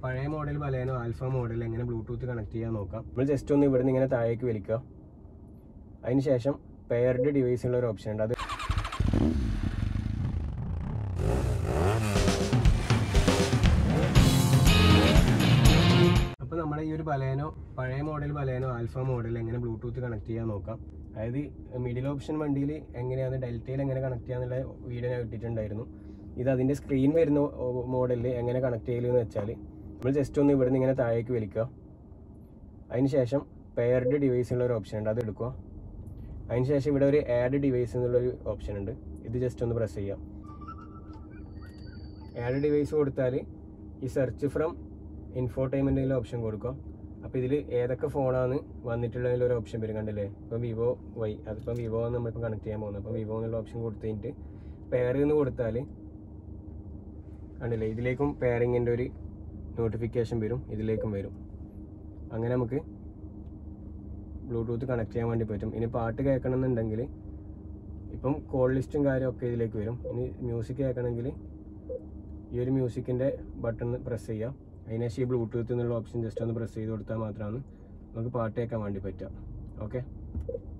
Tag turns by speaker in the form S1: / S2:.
S1: പഴയ model Baleno Alpha model എങ്ങനെ Bluetooth connect ചെയ്യാൻ നോക്കാം നമ്മൾ ജസ്റ്റ് ഒന്ന് ഇവിടുന്ന് ഇങ്ങനെ താഴേക്ക് വലിക്കുക അതിനുശേഷം പെയർഡ് ഡിവൈസിനുള്ള ഒരു ഓപ്ഷൻ ഉണ്ട് അത് അപ്പോൾ നമ്മുടെ ഈ ഒരു ബലേനോ പഴയ മോഡൽ ബലേനോ ആൽഫ മോഡൽ എങ്ങനെ ബ്ലൂടൂത്ത് കണക്ട് ചെയ്യാൻ നോക്കാം അതായത് മിഡിൽ ഓപ്ഷൻ വണ്ടിയിൽ എങ്ങനെയാണ് ഡെൽറ്റയിൽ എങ്ങനെ കണക്ട് ചെയ്യാന്നുള്ള വീഡിയോ ഞാൻ ഇട്ടിട്ടുണ്ടായിരുന്നു ഇത് അതിൻ്റെ സ്ക്രീൻ വരുന്ന മോഡലിൽ എങ്ങനെ കണക്ട് ചെയ്യലെന്ന് വെച്ചാൽ നമ്മൾ ജസ്റ്റ് ഒന്ന് ഇവിടുന്ന് ഇങ്ങനെ താഴേക്ക് വലിക്കുക അതിനുശേഷം പെയർഡ് ഡിവൈസിനുള്ള ഒരു ഓപ്ഷൻ ഉണ്ട് അത് എടുക്കുക അതിനുശേഷം ഇവിടെ ഒരു ആഡ് ഡിവൈസ് എന്നുള്ളൊരു ഓപ്ഷൻ ഉണ്ട് ഇത് ജസ്റ്റ് ഒന്ന് പ്രസ് ചെയ്യാം ആഡ് ഡിവൈസ് കൊടുത്താൽ ഈ സെർച്ച് ഫ്രം ഇൻഫോർടൈൻമെൻറ്റിൻ്റെ ഓപ്ഷൻ കൊടുക്കുക അപ്പോൾ ഇതിൽ ഏതൊക്കെ ഫോണാണ് വന്നിട്ടുള്ളതിൽ ഒരു ഓപ്ഷൻ വരും കണ്ടില്ലേ ഇപ്പം വിവോ വൈ അതിപ്പം വിവോ ആണ് നമ്മളിപ്പോൾ കണക്ട് ചെയ്യാൻ പോകുന്നത് അപ്പം വിവോ എന്നുള്ള ഓപ്ഷൻ കൊടുത്തു കഴിഞ്ഞിട്ട് പെയർ എന്ന് കൊടുത്താൽ കണ്ടില്ലേ ഇതിലേക്കും പെയറിങ്ങിൻ്റെ ഒരു നോട്ടിഫിക്കേഷൻ വരും ഇതിലേക്കും വരും അങ്ങനെ നമുക്ക് ബ്ലൂടൂത്ത് കണക്ട് ചെയ്യാൻ വേണ്ടി പറ്റും ഇനി പാട്ട് കേൾക്കണമെന്നുണ്ടെങ്കിൽ ഇപ്പം കോൾ ലിസ്റ്റും കാര്യമൊക്കെ ഇതിലേക്ക് വരും ഇനി മ്യൂസിക് കേൾക്കണമെങ്കിൽ ഈ ഒരു മ്യൂസിക്കിൻ്റെ ബട്ടൺ പ്രസ് ചെയ്യുക അതിനുശേഷം ഈ ബ്ലൂടൂത്ത് എന്നുള്ള ഓപ്ഷൻ ജസ്റ്റ് ഒന്ന് പ്രസ് ചെയ്ത് കൊടുത്താൽ മാത്രമാണ് നമുക്ക് പാട്ട് കേൾക്കാൻ വേണ്ടി പറ്റുക ഓക്കെ